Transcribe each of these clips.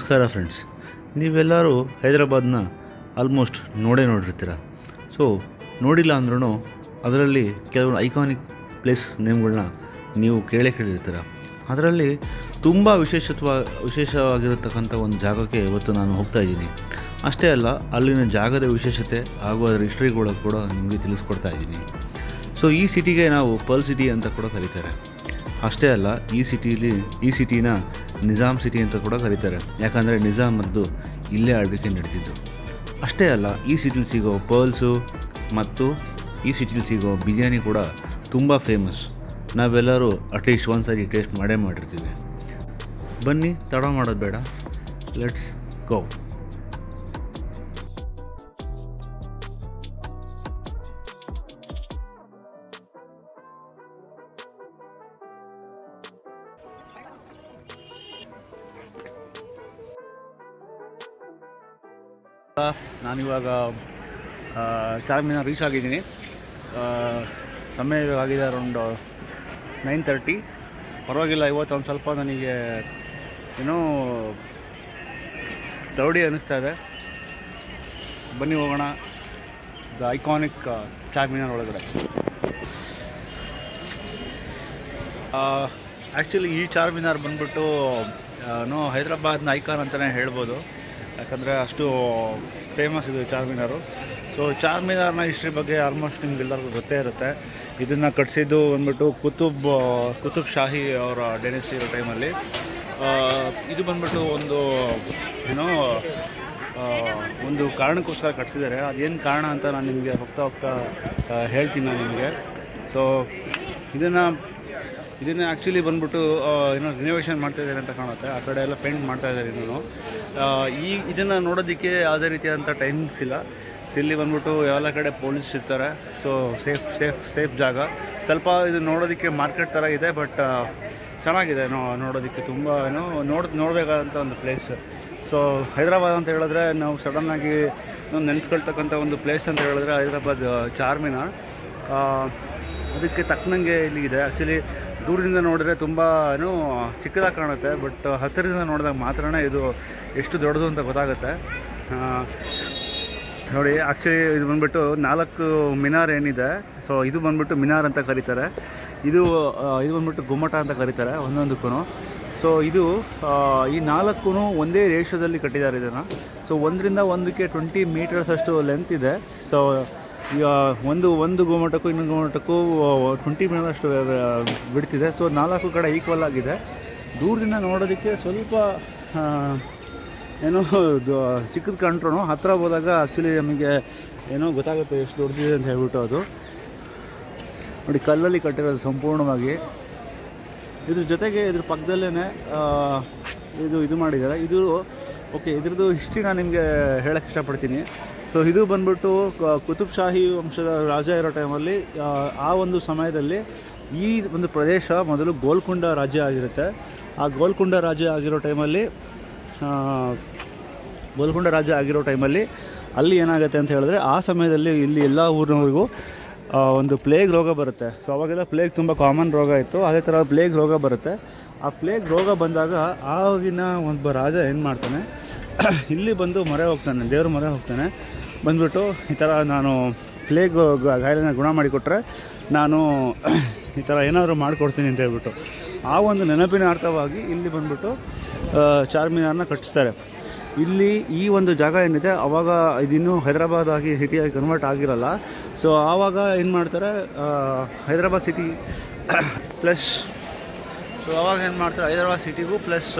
ನಮಸ್ಕಾರ ಫ್ರೆಂಡ್ಸ್ ನೀವೆಲ್ಲರೂ ಹೈದರಾಬಾದ್ನ ಆಲ್ಮೋಸ್ಟ್ ನೋಡೇ ನೋಡಿರ್ತೀರ ಸೊ ನೋಡಿಲ್ಲ ಅಂದ್ರೂ ಅದರಲ್ಲಿ ಕೆಲವೊಂದು ಐಕಾನಿಕ್ ಪ್ಲೇಸ್ ನೇಮ್ಗಳನ್ನ ನೀವು ಕೇಳೇ ಕೇಳಿರ್ತೀರ ಅದರಲ್ಲಿ ತುಂಬ ವಿಶೇಷತ್ವ ವಿಶೇಷವಾಗಿರತಕ್ಕಂಥ ಒಂದು ಜಾಗಕ್ಕೆ ಇವತ್ತು ನಾನು ಹೋಗ್ತಾ ಇದ್ದೀನಿ ಅಷ್ಟೇ ಅಲ್ಲ ಅಲ್ಲಿನ ಜಾಗದ ವಿಶೇಷತೆ ಹಾಗೂ ಅದರ ಹಿಸ್ಟ್ರಿಗಳು ಕೂಡ ನಿಮಗೆ ತಿಳಿಸ್ಕೊಡ್ತಾ ಇದ್ದೀನಿ ಸೊ ಈ ಸಿಟಿಗೆ ನಾವು ಪರ್ಲ್ ಸಿಟಿ ಅಂತ ಕೂಡ ಕರೀತಾರೆ ಅಷ್ಟೇ ಅಲ್ಲ ಈ ಸಿಟಿಲಿ ಈ ಸಿಟಿನ ನಿಜಾಮ್ ಸಿಟಿ ಅಂತ ಕೂಡ ಕರೀತಾರೆ ಯಾಕಂದರೆ ನಿಜಾಮದ್ದು ಇಲ್ಲೇ ಆಳ್ವಿಕೆ ನಡೀತಿದ್ದು ಅಷ್ಟೇ ಅಲ್ಲ ಈ ಸಿಟಿಲಿ ಸಿಗೋ ಪರ್ಲ್ಸು ಮತ್ತು ಈ ಸಿಟಿಲಿ ಸಿಗೋ ಬಿರಿಯಾನಿ ಕೂಡ ತುಂಬ ಫೇಮಸ್ ನಾವೆಲ್ಲರೂ ಅಟ್ಲೀಸ್ಟ್ ಒಂದು ಸಾರಿ ಟೇಸ್ಟ್ ಮಾಡೇ ಮಾಡಿರ್ತೀವಿ ಬನ್ನಿ ತಡ ಮಾಡೋದು ಬೇಡ ಲೆಟ್ಸ್ ಗೋ ನಾನಿವಾಗ ಆ, ಚಾರ್ಮಿನಾರ್ ರೀಚ್ ಆಗಿದ್ದೀನಿ ಆ, ಸಮಯ ಇವಾಗ ಆಗಿದೆ ಅರೌಂಡ್ ನೈನ್ ತರ್ಟಿ ಪರವಾಗಿಲ್ಲ ಇವತ್ತು ಒಂದು ಸ್ವಲ್ಪ ನನಗೆ ಏನೋ ರೌಡಿ ಅನ್ನಿಸ್ತಾ ಇದೆ ಬನ್ನಿ ಹೋಗೋಣ ದ ಐಕಾನಿಕ್ ಚಾರ್ಮಿನಾರ್ ಒಳಗಡೆ ಆ್ಯಕ್ಚುಲಿ ಈ ಚಾರ್ಮಿನಾರ್ ಬಂದ್ಬಿಟ್ಟು ನೋ ಹೈದರಾಬಾದ್ನ ಐಕಾನ್ ಅಂತಲೇ ಹೇಳ್ಬೋದು ಯಾಕಂದರೆ ಅಷ್ಟು ಫೇಮಸ್ ಇದು ಚಾರ್ಮಿನಾರು ಸೊ ಚಾರ್ಮಿನಾರ್ನ ಹಿಸ್ಟ್ರಿ ಬಗ್ಗೆ ಆಲ್ಮೋಸ್ಟ್ ನಿಮ್ಗೆಲ್ಲರಿಗೂ ಗೊತ್ತೇ ಇರುತ್ತೆ ಇದನ್ನು ಕಟ್ಟಿಸಿದ್ದು ಬಂದ್ಬಿಟ್ಟು ಕುತುಬ್ ಕುತುಬ್ ಶಾಹಿ ಅವರ ಡೆನಿಸಿ ಇರೋ ಟೈಮಲ್ಲಿ ಇದು ಬಂದ್ಬಿಟ್ಟು ಒಂದು ಏನೋ ಆ, ಒಂದು ಕಾರಣಕ್ಕೋಸ್ಕರ ಕಟ್ಸಿದ್ದಾರೆ ಅದೇನು ಕಾರಣ ಅಂತ ನಾನು ನಿಮಗೆ ಹೋಗ್ತಾ ಹೋಗ್ತಾ ಆ, ಹೇಳ್ತೀನಿ ನಾನು ನಿಮಗೆ ಸೊ ಇದನ್ನು ಇದನ್ನು ಆ್ಯಕ್ಚುಲಿ ಬಂದ್ಬಿಟ್ಟು ಆ, ಏನೋ ರಿನೋವೇಷನ್ ಮಾಡ್ತಾ ಇದ್ದಾರೆ ಅಂತ ಕಾಣುತ್ತೆ ಆ ಕಡೆ ಎಲ್ಲ ಪೇಂಟ್ ಮಾಡ್ತಾ ಇದ್ದಾರೆ ಇನ್ನೂ ಈ ಇದನ್ನು ನೋಡೋದಕ್ಕೆ ಯಾವುದೇ ರೀತಿಯಾದಂಥ ಟೈಮಿಂಗ್ಸ್ ಇಲ್ಲ ಇಲ್ಲಿ ಬಂದ್ಬಿಟ್ಟು ಎಲ್ಲ ಕಡೆ ಪೊಲೀಸ್ ಇರ್ತಾರೆ ಸೊ ಸೇಫ್ ಸೇಫ್ ಸೇಫ್ ಜಾಗ ಸ್ವಲ್ಪ ಇದು ನೋಡೋದಕ್ಕೆ ಮಾರ್ಕೆಟ್ ಥರ ಇದೆ ಬಟ್ ಚೆನ್ನಾಗಿದೆ ನೋ ನೋಡೋದಕ್ಕೆ ತುಂಬ ಏನೋ ನೋಡ್ ನೋಡಬೇಕಾದಂಥ ಒಂದು ಪ್ಲೇಸ್ ಸೊ ಹೈದರಾಬಾದ್ ಅಂತ ಹೇಳಿದ್ರೆ ನಾವು ಸಡನ್ನಾಗಿ ನಾವು ನೆನೆಸ್ಕೊಳ್ತಕ್ಕಂಥ ಒಂದು ಪ್ಲೇಸ್ ಅಂತ ಹೇಳಿದ್ರೆ ಹೈದರಾಬಾದ್ ಚಾರ್ಮಿನಾರ್ ಆ, ಅದಕ್ಕೆ ತಕ್ಕನಂಗೆ ಇಲ್ಲಿ ಇದೆ ಆ್ಯಕ್ಚುಲಿ ದೂರದಿಂದ ನೋಡಿದ್ರೆ ತುಂಬ ಏನೋ ಚಿಕ್ಕದಾಗಿ ಕಾಣುತ್ತೆ ಬಟ್ ಹತ್ತಿರದಿಂದ ನೋಡಿದಾಗ ಮಾತ್ರನೇ ಇದು ಎಷ್ಟು ದೊಡ್ಡದು ಅಂತ ಗೊತ್ತಾಗುತ್ತೆ ಆ, ನೋಡಿ ಆ್ಯಕ್ಚುಲಿ ಇದು ಬಂದ್ಬಿಟ್ಟು ನಾಲ್ಕು ಮಿನಾರ್ ಏನಿದೆ ಸೊ ಇದು ಬಂದ್ಬಿಟ್ಟು ಮಿನಾರ್ ಅಂತ ಕರೀತಾರೆ ಇದು ಆ, ಇದು ಬಂದ್ಬಿಟ್ಟು ಗುಮ್ಮಟ ಅಂತ ಕರೀತಾರೆ ಒಂದೊಂದಕ್ಕೂ ಸೊ ಇದು ಆ, ಈ ನಾಲ್ಕು ಒಂದೇ ರೇಷದಲ್ಲಿ ಕಟ್ಟಿದ್ದಾರೆ ಇದನ್ನು ಸೊ ಒಂದರಿಂದ ಒಂದಕ್ಕೆ ಟ್ವೆಂಟಿ ಮೀಟರ್ಸ್ ಅಷ್ಟು ಲೆಂತ್ ಇದೆ ಸೊ ಈಗ ಒಂದು ಒಂದು ಗುಮ್ಮಟಕ್ಕೂ ಇನ್ನೊಂದು ಗುಮ್ಮಟಕ್ಕೂ ಟ್ವೆಂಟಿ ಮೀಟರ್ ಅಷ್ಟು ಬಿಡ್ತಿದೆ ಸೊ ನಾಲ್ಕು ಕಡೆ ಈಕ್ವಲ್ ಆಗಿದೆ ದೂರದಿಂದ ನೋಡೋದಕ್ಕೆ ಸ್ವಲ್ಪ ಆ, ಏನೋ ಚಿಕ್ಕದು ಕಂಡ್ರು ಹತ್ತಿರ ಹೋದಾಗ ಆ್ಯಕ್ಚುಲಿ ನಮಗೆ ಏನೋ ಗೊತ್ತಾಗುತ್ತೆ ಎಷ್ಟು ದೊಡ್ಡದಿದೆ ಅಂತ ಹೇಳ್ಬಿಟ್ಟು ಅದು ನೋಡಿ ಕಲ್ಲಲ್ಲಿ ಕಟ್ಟಿರೋದು ಸಂಪೂರ್ಣವಾಗಿ ಇದ್ರ ಜೊತೆಗೆ ಇದ್ರ ಪಕ್ಕದಲ್ಲೇ ಇದು ಇದು ಮಾಡಿದ್ದಾರೆ ಇದು ಓಕೆ ಇದ್ರದ್ದು ಹಿಸ್ಟ್ರಿ ನಾನು ನಿಮಗೆ ಹೇಳಕ್ಕೆ ಇಷ್ಟಪಡ್ತೀನಿ ಸೊ ಇದು ಬಂದ್ಬಿಟ್ಟು ಕ- ಕುತುಬ್ ಶಾಹಿ ವಂಶದ ರಾಜ ಇರೋ ಟೈಮಲ್ಲಿ ಆ, ಆ ಒಂದು ಸಮಯದಲ್ಲಿ ಈ ಒಂದು ಪ್ರದೇಶ ಮೊದಲು ಗೋಲ್ಕೊಂಡ ರಾಜ್ಯ ಆಗಿರುತ್ತೆ ಆ ಗೋಲ್ಕೊಂಡ ರಾಜ್ಯ ಆಗಿರೋ ಟೈಮಲ್ಲಿ ಆ, ಗೋಲ್ಕೊಂಡ ರಾಜ್ಯ ಆಗಿರೋ ಟೈಮಲ್ಲಿ ಅಲ್ಲಿ ಏನಾಗುತ್ತೆ ಅಂತ ಹೇಳಿದ್ರೆ ಆ ಸಮಯದಲ್ಲಿ ಇಲ್ಲಿ ಎಲ್ಲ ಊರಿನವರಿಗೂ ಆ, ಒಂದು ಪ್ಲೇಗ್ ರೋಗ ಬರುತ್ತೆ ಸೊ ಅವಾಗೆಲ್ಲ ಪ್ಲೇಗ್ ತುಂಬ ಕಾಮನ್ ರೋಗ ಇತ್ತು ಅದೇ ಥರ ಪ್ಲೇಗ್ ರೋಗ ಬರುತ್ತೆ ಆ ಪ್ಲೇಗ್ ರೋಗ ಬಂದಾಗ ಆಗಿನ ಒಬ್ಬ ರಾಜ ಏನು ಮಾಡ್ತಾನೆ ಇಲ್ಲಿ ಬಂದು ಮೊರೆ ಹೋಗ್ತಾನೆ ದೇವ್ರ ಮೊರೆ ಹೋಗ್ತಾನೆ ಬಂದ್ಬಿಟ್ಟು ಈ ಥರ ನಾನು ಪ್ಲೇಗ್ ಗಾಯನ ಗುಣ ಮಾಡಿಕೊಟ್ರೆ ನಾನು ಈ ಥರ ಏನಾದರೂ ಮಾಡಿಕೊಡ್ತೀನಿ ಅಂತ ಹೇಳ್ಬಿಟ್ಟು ಆ ಒಂದು ನೆನಪಿನ ಅರ್ಥವಾಗಿ ಇಲ್ಲಿ ಬಂದ್ಬಿಟ್ಟು ಆ, ಚಾರ್ಮಿನಾರ್ನ ಕಟ್ಟಿಸ್ತಾರೆ ಇಲ್ಲಿ ಈ ಒಂದು ಜಾಗ ಏನಿದೆ ಅವಾಗ ಇದಿನ್ನೂ ಹೈದರಾಬಾದ್ ಆಗಿ ಸಿಟಿಯಾಗಿ ಕನ್ವರ್ಟ್ ಆಗಿರಲ್ಲ ಸೊ ಆವಾಗ ಏನು ಮಾಡ್ತಾರೆ ಆ, ಹೈದರಾಬಾದ್ ಸಿಟಿ ಪ್ಲಸ್ ಸೊ ಅವಾಗ ಏನು ಮಾಡ್ತಾರೆ ಹೈದರಾಬಾದ್ ಸಿಟಿಗೂ ಪ್ಲಸ್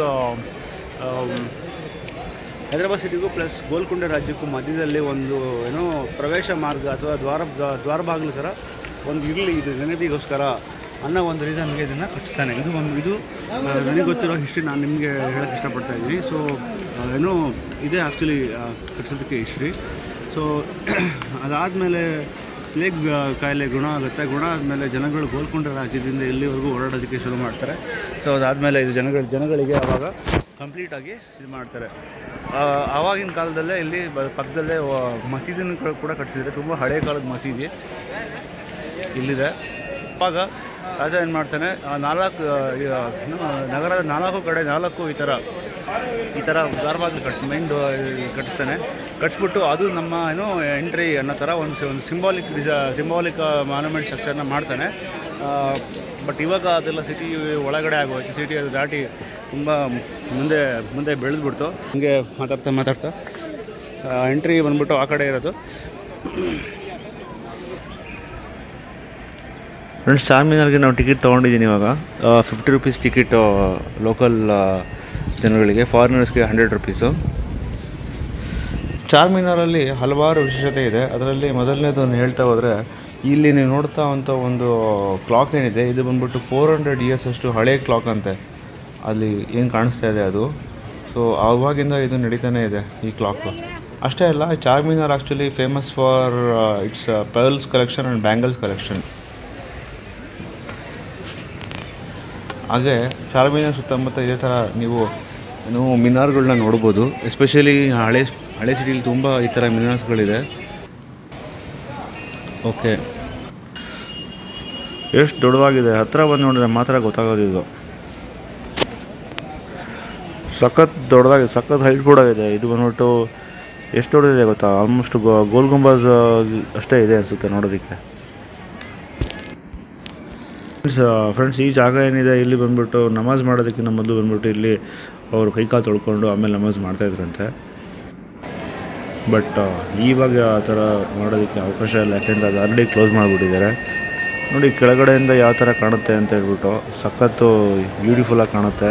ಹೈದರಾಬಾದ್ ಸಿಟಿಗೂ ಪ್ಲಸ್ ಗೋಲ್ಕೊಂಡ ರಾಜ್ಯಕ್ಕೂ ಮಧ್ಯದಲ್ಲಿ ಒಂದು ಏನೋ ಪ್ರವೇಶ ಮಾರ್ಗ ಅಥವಾ ದ್ವಾರ ದ್ವಾರ ಬಾಗಿಲು ಥರ ಒಂದು ಇರಲಿ ಇದು ನೆನಪಿಗೋಸ್ಕರ ಅನ್ನೋ ಒಂದು ರೀಸನ್ಗೆ ಇದನ್ನು ಕಟ್ಟಿಸ್ತಾನೆ ಇದು ಒಂದು ಇದು ಆ, ನನಗೆ ಗೊತ್ತಿರೋ ಹಿಸ್ಟ್ರಿ ನಾನು ನಿಮಗೆ ಹೇಳೋಕ್ಕೆ ಇಷ್ಟಪಡ್ತಾ ಇದ್ದೀನಿ ಸೊ ಏನೋ ಇದೇ ಆ್ಯಕ್ಚುಲಿ ಕಟ್ಟಿಸೋದಕ್ಕೆ ಹಿಸ್ಟ್ರಿ ಸೊ ಅದಾದಮೇಲೆ ಪ್ಲೇಗ್ ಕಾಯಿಲೆ ಗುಣ ಆಗುತ್ತೆ ಗುಣ ಆದಮೇಲೆ ಜನಗಳು ಗೋಲ್ಕೊಂಡ ರಾಜ್ಯದಿಂದ ಇಲ್ಲಿವರೆಗೂ ಓಡಾಡೋದಕ್ಕೆ ಶುರು ಮಾಡ್ತಾರೆ ಸೊ ಅದಾದಮೇಲೆ ಇದು ಜನಗಳು ಜನಗಳಿಗೆ ಆವಾಗ ಕಂಪ್ಲೀಟಾಗಿ ಇದು ಮಾಡ್ತಾರೆ ಆ, ಆವಾಗಿನ ಕಾಲದಲ್ಲೇ ಇಲ್ಲಿ ಬ- ಪಕ್ಕದಲ್ಲೇ ವ- ಮಸೀದಿನ ಕೂಡ ಕಟ್ಟಿಸಿದ್ರೆ ತುಂಬ ಹಳೆಯ ಕಾಲದ ಮಸೀದಿ ಇಲ್ಲಿದೆ ಆವಾಗ ರಾಜ ಏನು ಮಾಡ್ತಾನೆ ಆ ನಾಲ್ಕು ಆ, ಈ, ಆ, ಏನು, ನಗರದ ನಾಲ್ಕು ಕಡೆ ನಾಲ್ಕು ಈ ಥರ ಈ ಥರ ದಾರವಾಗಿ ಕಟ್ ಮೈನ್ ಕಟ್ಟಿಸ್ತಾನೆ ಕಟ್ಸ್ಬಿಟ್ಟು ಅದು ನಮ್ಮ ಏನು ಎಂಟ್ರಿ ಅನ್ನೋ ಥರ ಒಂದು ಸಿ- ಒಂದು ಸಿಂಬಾಲಿಕ್ ಸಿಂಬಾಲಿಕ್ ಮಾನ್ಯುಮೆಂಟ್ ಸ್ಟ್ರಕ್ಚರ್ನ ಮಾಡ್ತಾನೆ ಬಟ್ ಇವಾಗ ಅದೆಲ್ಲ ಸಿಟಿ ಒಳಗಡೆ ಆಗೋಯ್ತು ಸಿಟಿ ಅದು ದಾಟಿ ತುಂಬ ಮುಂದೆ ಮುಂದೆ ಬೆಳೆದ್ಬಿಡ್ತು ಹಂಗೆ ಮಾತಾಡ್ತಾ ಮಾತಾಡ್ತಾ ಎಂಟ್ರಿ ಬಂದ್ಬಿಟ್ಟು ಆ ಕಡೆ ಇರೋದು ಫ್ರೆಂಡ್ಸ್ ಚಾರ್ಮಿನಾರ್ಗೆ ನಾವು ಟಿಕೆಟ್ ತೊಗೊಂಡಿದ್ದೀನಿ ಇವಾಗ ಫಿಫ್ಟಿ ರುಪೀಸ್ ಟಿಕೆಟು ಲೋಕಲ್ ಜನಗಳಿಗೆ ಫಾರಿನರ್ಸ್ಗೆ ಹಂಡ್ರೆಡ್ ರುಪೀಸು ಚಾರ್ಮಿನಾರಲ್ಲಿ ಹಲವಾರು ವಿಶೇಷತೆ ಇದೆ ಅದರಲ್ಲಿ ಮೊದಲನೇದನ್ನು ಹೇಳ್ತಾ ಹೋದರೆ ಇಲ್ಲಿ ನೀವು ನೋಡ್ತಾ ಅಂತ ಒಂದು ಕ್ಲಾಕ್ ಏನಿದೆ ಇದು ಬಂದ್ಬಿಟ್ಟು ಫೋರ್ ಹಂಡ್ರೆಡ್ ಇಯರ್ಸ್ ಅಷ್ಟು ಹಳೆ ಕ್ಲಾಕ್ ಅಂತೆ ಅಲ್ಲಿ ಏನು ಕಾಣಿಸ್ತಾ ಇದೆ ಅದು ಸೊ ಆವಾಗಿಂದ ಇದು ನಡೀತಾನೆ ಇದೆ ಈ ಕ್ಲಾಕು ಅಷ್ಟೇ ಅಲ್ಲ Charminar actually famous for its pearls collection and bangles collection ಹಾಗೆ ಚಾರ್ಮಿನಾರ್ ಸುತ್ತಮುತ್ತ ಇದೇ ಥರ ನೀವು ನೀವು ಮಿನಾರ್ಗಳನ್ನ ನೋಡ್ಬೋದು ಎಸ್ಪೆಷಲಿ ಹಳೆ ಹಳೆ ಸಿಟಿಲಿ ತುಂಬ ಈ ಥರ ಮಿನಾರ್ಸ್ಗಳಿದೆ ಓಕೆ ಎಷ್ಟು ದೊಡ್ಡವಾಗಿದೆ ಹತ್ರ ಬಂದು ನೋಡಿದ್ರೆ ಮಾತ್ರ ಗೊತ್ತಾಗೋದು ಇದು ಸಖತ್ ದೊಡ್ಡದಾಗಿದೆ ಸಖತ್ ಹೈಟ್ ಕೂಡ ಇದೆ ಇದು ಬಂದ್ಬಿಟ್ಟು ಎಷ್ಟು ದೊಡ್ಡದಿದೆ ಗೊತ್ತಾ ಆಲ್ಮೋಸ್ಟ್ ಗೋಲ್ ಗುಂಬಾಜ್ ಅಷ್ಟೇ ಇದೆ ಅನಿಸುತ್ತೆ ನೋಡೋದಕ್ಕೆ ಫ್ರೆಂಡ್ಸ್ ಫ್ರೆಂಡ್ಸ್ ಈ ಜಾಗ ಏನಿದೆ ಇಲ್ಲಿ ಬಂದ್ಬಿಟ್ಟು ನಮಾಜ್ ಮಾಡೋದಕ್ಕಿಂತ ಮೊದಲು ಬಂದ್ಬಿಟ್ಟು ಇಲ್ಲಿ ಅವರು ಕೈಕಾಲು ತೊಳ್ಕೊಂಡು ಆಮೇಲೆ ನಮಾಜ್ ಮಾಡ್ತಾಯಿದ್ರಂತೆ ಬಟ್ ಇವಾಗ ಆ ಥರ ಮಾಡೋದಕ್ಕೆ ಅವಕಾಶ ಇಲ್ಲ ಯಾಕೆಂದರೆ ಅದು ಆಲ್ರೆಡಿ ಕ್ಲೋಸ್ ಮಾಡಿಬಿಟ್ಟಿದ್ದಾರೆ ನೋಡಿ ಕೆಳಗಡೆಯಿಂದ ಯಾವ ಥರ ಕಾಣುತ್ತೆ ಅಂತ ಹೇಳ್ಬಿಟ್ಟು ಸಖತ್ತು ಬ್ಯೂಟಿಫುಲ್ಲಾಗಿ ಕಾಣುತ್ತೆ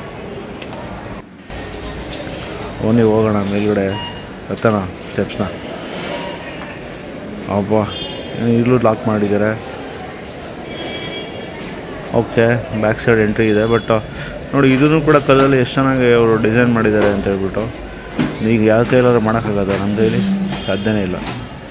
ಓನಿ ಹೋಗೋಣ ಮೇಲ್ಗಡೆ ಎತ್ತೋಣ ಸ್ಟೆಪ್ಸ್ನ ಅಬ್ಬ ಈಗಲೂ ಲಾಕ್ ಮಾಡಿದ್ದಾರೆ ಓಕೆ ಬ್ಯಾಕ್ ಸೈಡ್ ಎಂಟ್ರಿ ಇದೆ ಬಟ್ ನೋಡಿ ಇದನ್ನು ಕೂಡ ಕಲ್ಲಲ್ಲಿ ಎಷ್ಟು ಚೆನ್ನಾಗಿ ಅವರು ಡಿಸೈನ್ ಮಾಡಿದ್ದಾರೆ ಅಂತ ಹೇಳ್ಬಿಟ್ಟು ಈಗ ಯಾವ ಕೈಲಾದ್ರೂ ಮಾಡೋಕ್ಕಾಗದ ನಮ್ಮ ಕೈಲಿ ಸಾಧ್ಯನೇ ಇಲ್ಲ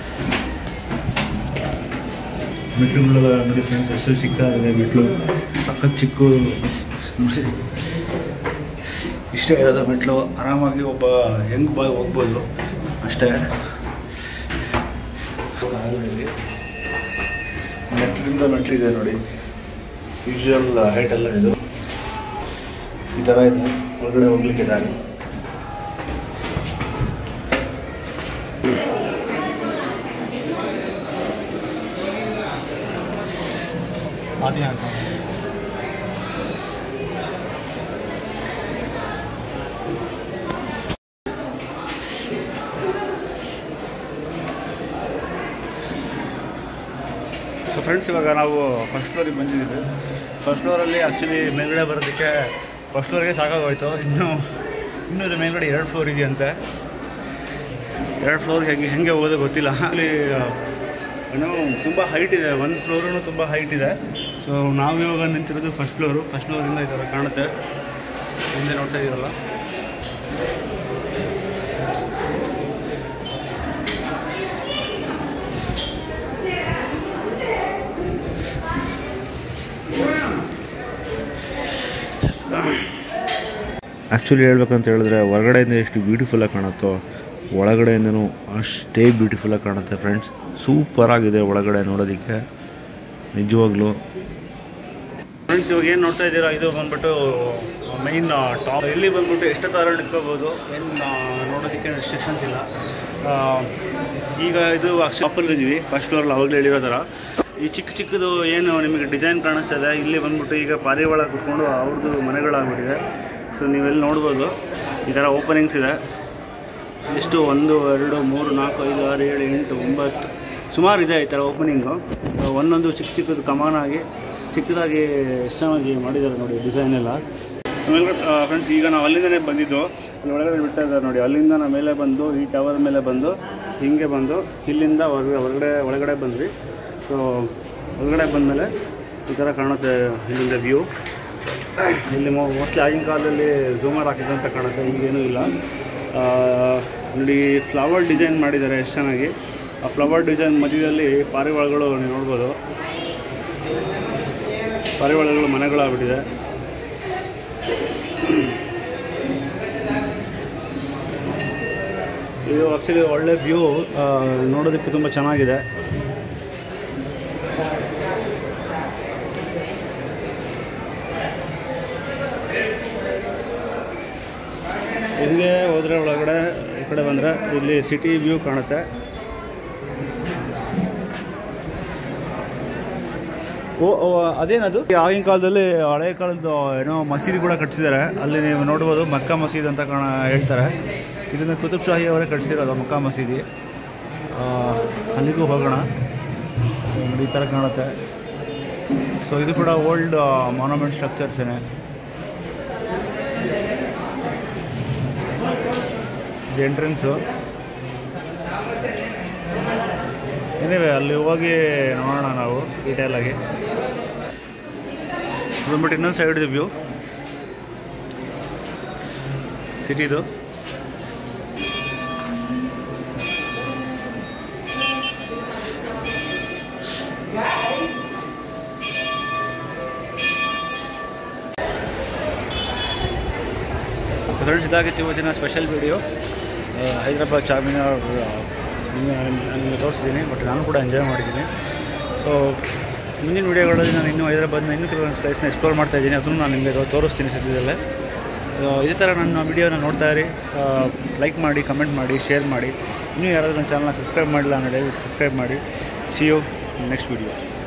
ಮೆಟ್ಲುಗಳೆಲ್ಲ ನೋಡಿ ಫ್ರೆಂಡ್ಸ್ ಎಷ್ಟು ಚಿಕ್ಕದಾಗಿದೆ ಮೆಟ್ಲು ಸಖತ್ ಚಿಕ್ಕ ನೋಡಿ ಇಷ್ಟೇ ಇರೋದು ಮೆಟ್ಲು ಆರಾಮಾಗಿ ಒಬ್ಬ ಹೆಂಗ್ ಬಾಯ್ ಹೋಗ್ಬೋದು ಅಷ್ಟೇ ಮೆಟ್ಲಿಂದ ಮೆಟ್ಲಿದೆ ನೋಡಿ ಯೂಶುವಲ್ ಹೈಟ್ ಎಲ್ಲ ಇದು ಈ ಥರ ಇದೆ ಒಳಗಡೆ ಹೋಗ್ಲಿಕ್ಕೆ ದಾರಿ ಸೊ ಫ್ರೆಂಡ್ಸ್ ಇವಾಗ ನಾವು ಫಸ್ಟ್ ಫ್ಲೋರಿಗೆ ಬಂದಿದ್ದೀವಿ ಫಸ್ಟ್ ಫ್ಲೋರಲ್ಲಿ ಆ್ಯಕ್ಚುಲಿ ಮೇಲ್ಗಡೆ ಬರೋದಕ್ಕೆ ಫಸ್ಟ್ ಫ್ಲೋರಿಗೆ ಸಾಕಾಗೋಯ್ತು ಇನ್ನೂ ಇನ್ನೂ ಇದು ಮೇಲ್ಗಡೆ ಎರಡು ಫ್ಲೋರ್ ಇದೆಯಂತೆ ಎರಡು ಫ್ಲೋರ್ಗೆ ಹೆಂಗೆ ಹೆಂಗೆ ಹೋಗೋದು ಗೊತ್ತಿಲ್ಲ ಅಲ್ಲಿ ಏನೋ ತುಂಬ ಹೈಟ್ ಇದೆ ಒಂದು ಫ್ಲೋರೂ ತುಂಬ ಹೈಟ್ ಇದೆ ಸೊ ನಾವು ಇವಾಗ ನಿಂತಿರೋದು ಫಸ್ಟ್ ಫ್ಲೋರು ಫಸ್ಟ್ ಫ್ಲೋರಿಂದ ಈ ಥರ ಕಾಣುತ್ತೆ ಹಿಂದೆ ನೋಡ್ತಾ ಇದ್ದೀರಲ್ಲ ಆ್ಯಕ್ಚುಲಿ ಹೇಳ್ಬೇಕಂತ ಹೇಳಿದ್ರೆ ಹೊರಗಡೆಯಿಂದ ಎಷ್ಟು ಬ್ಯೂಟಿಫುಲ್ಲಾಗಿ ಕಾಣುತ್ತೋ ಒಳಗಡೆಯಿಂದನೂ ಅಷ್ಟೇ ಬ್ಯೂಟಿಫುಲ್ಲಾಗಿ ಕಾಣುತ್ತೆ ಫ್ರೆಂಡ್ಸ್ ಸೂಪರಾಗಿದೆ ಒಳಗಡೆ ನೋಡೋದಕ್ಕೆ ನಿಜವಾಗ್ಲೂ ಫ್ರೆಂಡ್ಸ್ ಇವಾಗ ಏನು ನೋಡ್ತಾ ಇದ್ದೀರಾ ಇದು ಬಂದ್ಬಿಟ್ಟು ಮೈನ್ ಟಾಪ್ ಇಲ್ಲಿ ಬಂದ್ಬಿಟ್ಟು ಎಷ್ಟು ಥರ ನಿಂತ್ಕೋಬೋದು ಏನು ನೋಡೋದಕ್ಕೆ ರೆಸ್ಟ್ರಿಕ್ಷನ್ಸ್ ಇಲ್ಲ ಆ, ಈಗ ಇದು ಶಾಪಲ್ಲಿ ಇದ್ದೀವಿ ಫಸ್ಟ್ ಫ್ಲೋರಲ್ಲಿ ಅವಾಗಲೇ ಹೇಳಿರೋ ಥರ ಈ ಚಿಕ್ಕ ಚಿಕ್ಕದು ಏನು ನಿಮಗೆ ಡಿಸೈನ್ ಕಾಣಿಸ್ತಾ ಇದೆ ಇಲ್ಲಿ ಬಂದ್ಬಿಟ್ಟು ಈಗ ಪಾರಿವಾಳ ಕುತ್ಕೊಂಡು ಅವ್ರದ್ದು ಮನೆಗಳಾಗ್ಬಿಟ್ಟಿದೆ ಸೊ ನೀವೆಲ್ಲಿ ನೋಡ್ಬೋದು ಈ ಥರ ಓಪನಿಂಗ್ಸ್ ಇದೆ ಎಷ್ಟು ಒಂದು ಎರಡು ಮೂರು ನಾಲ್ಕು ಐದು ಆರು ಏಳು ಎಂಟು ಒಂಬತ್ತು ಸುಮಾರು ಇದೆ ಈ ಥರ ಓಪನಿಂಗು ಒಂದೊಂದು ಚಿಕ್ಕ ಚಿಕ್ಕದು ಕಮಾನಾಗಿ ಚಿಕ್ಕದಾಗಿ ಎಷ್ಟು ಚೆನ್ನಾಗಿ ಮಾಡಿದ್ದಾರೆ ನೋಡಿ ಡಿಸೈನ್ ಎಲ್ಲ ಆಮೇಲೆ ಫ್ರೆಂಡ್ಸ್ ಈಗ ನಾವು ಅಲ್ಲಿಂದನೇ ಬಂದಿದ್ದು ಅಲ್ಲಿ ಒಳಗಡೆ ಬಿಡ್ತಾ ಇದ್ದಾರೆ ನೋಡಿ ಅಲ್ಲಿಂದ ನಾವು ಮೇಲೆ ಬಂದು ಈ ಟವರ್ ಮೇಲೆ ಬಂದು ಹಿಂಗೆ ಬಂದು ಇಲ್ಲಿಂದ ಹೊರಗಡೆ ಹೊರಗಡೆ ಒಳಗಡೆ ಬಂದ್ವಿ ಸೊ ಒಳಗಡೆ ಬಂದಮೇಲೆ ಈ ಥರ ಕಾಣುತ್ತೆ ಇಲ್ಲಿಂದ ವ್ಯೂ ಇಲ್ಲಿ ಮೋಸ್ಟ್ಲಿ ಆಗಿನ ಕಾಲದಲ್ಲಿ ಝೂಮರ್ ಹಾಕಿದಂತ ಕಾಣುತ್ತೆ ಈಗೇನೂ ಇಲ್ಲ ಆ, ನೋಡಿ ಫ್ಲವರ್ ಡಿಸೈನ್ ಮಾಡಿದ್ದಾರೆ ಎಷ್ಟು ಚೆನ್ನಾಗಿ ಆ ಫ್ಲವರ್ ಡಿಸೈನ್ ಮಧ್ಯದಲ್ಲಿ ಪಾರಿವಾಳಗಳು ನೀವು ನೋಡ್ಬೋದು ಪಾರಿವಾಳಗಳು ಮನೆಗಳಾಗ್ಬಿಟ್ಟಿದೆ ಇದು ಆ್ಯಕ್ಚುಲಿ ಒಳ್ಳೆ ವ್ಯೂ ನೋಡೋದಕ್ಕೆ ತುಂಬ ಚೆನ್ನಾಗಿದೆ ಹಿಂಗೆ ಹೋದರೆ ಒಳಗಡೆ ಈ ಕಡೆ ಬಂದರೆ ಇಲ್ಲಿ ಸಿಟಿ ವ್ಯೂ ಕಾಣುತ್ತೆ ಓ ಓ, ಅದೇನದು ಆಗಿನ ಕಾಲದಲ್ಲಿ ಹಳೆ ಕಾಲದ್ದು ಏನೋ ಮಸೀದಿ ಕೂಡ ಕಟ್ಸಿದ್ದಾರೆ ಅಲ್ಲಿ ನೀವು ನೋಡ್ಬೋದು ಮಕ್ಕಾ ಮಸೀದಿ ಅಂತ ಕಾಣ ಹೇಳ್ತಾರೆ ಇದನ್ನು ಕುತುಬ್ ಶಾಹಿ ಅವರೇ ಕಟ್ಸಿರೋದು ಮಕ್ಕಾ ಮಸೀದಿ ಆ, ಅಲ್ಲಿಗೂ ಹೋಗೋಣ ಸೊ, ನೋಡಿ ಈ ಥರ ಕಾಣುತ್ತೆ ಸೊ ಇದು ಕೂಡ ಓಲ್ಡ್ ಮಾನ್ಯುಮೆಂಟ್ ಸ್ಟ್ರಕ್ಚರ್ಸೇನೆ ಇದು ಎಂಟ್ರೆನ್ಸು ಏನಿವೆ ಅಲ್ಲಿ ಹೋಗಿ ನೋಡೋಣ ನಾವು ಡೀಟೇಲಾಗಿ ಬಂದ್ಬಿಟ್ಟು ಇನ್ನೊಂದು ಸೈಡ್ ವ್ಯೂ ಸಿಟಿದು ಫ್ರೆಂಡ್ಸ್ ಇದಾಗಿತ್ತು ಇವತ್ತಿನ ಸ್ಪೆಷಲ್ ವೀಡಿಯೋ ಹೈದರಾಬಾದ್ ಚಾರ್ಮಿನಾರ್ ನಿಮಗೆ ತೋರಿಸಿದ್ದೀನಿ ಬಟ್ ನಾನು ಕೂಡ ಎಂಜಾಯ್ ಮಾಡಿದ್ದೀನಿ ಸೊ ಮುಂದಿನ ವೀಡಿಯೋಗಳಲ್ಲಿ ನಾನು ಇನ್ನೂ ಹೈದರಾಬಾದ್ನ ಇನ್ನೂ ಕೆಲವೊಂದು ಪ್ಲೇಸ್ನ ಎಕ್ಸ್ಪ್ಲೋರ್ ಮಾಡ್ತಾ ಇದ್ದೀನಿ ಅದನ್ನು ನಾನು ನಿಮಗೆ ತೋರಿಸ್ತೀನಿ ಸದ್ಯದಲ್ಲೇ ಆ, ಇದೇ ಥರ ನನ್ನ ವೀಡಿಯೋನ ನೋಡ್ತಾ ಇರಿ ಲೈಕ್ ಮಾಡಿ ಕಮೆಂಟ್ ಮಾಡಿ ಶೇರ್ ಮಾಡಿ ಇನ್ನೂ ಯಾರಾದರೂ ನನ್ನ ಚಾನಲ್ನ ಸಬ್ಸ್ಕ್ರೈಬ್ ಮಾಡಿಲ್ಲ ಅಂದರೆ ದಯವಿಟ್ಟು ಸಬ್ಸ್ಕ್ರೈಬ್ ಮಾಡಿ ಸಿ ಯು ನೆಕ್ಸ್ಟ್ ವೀಡಿಯೋ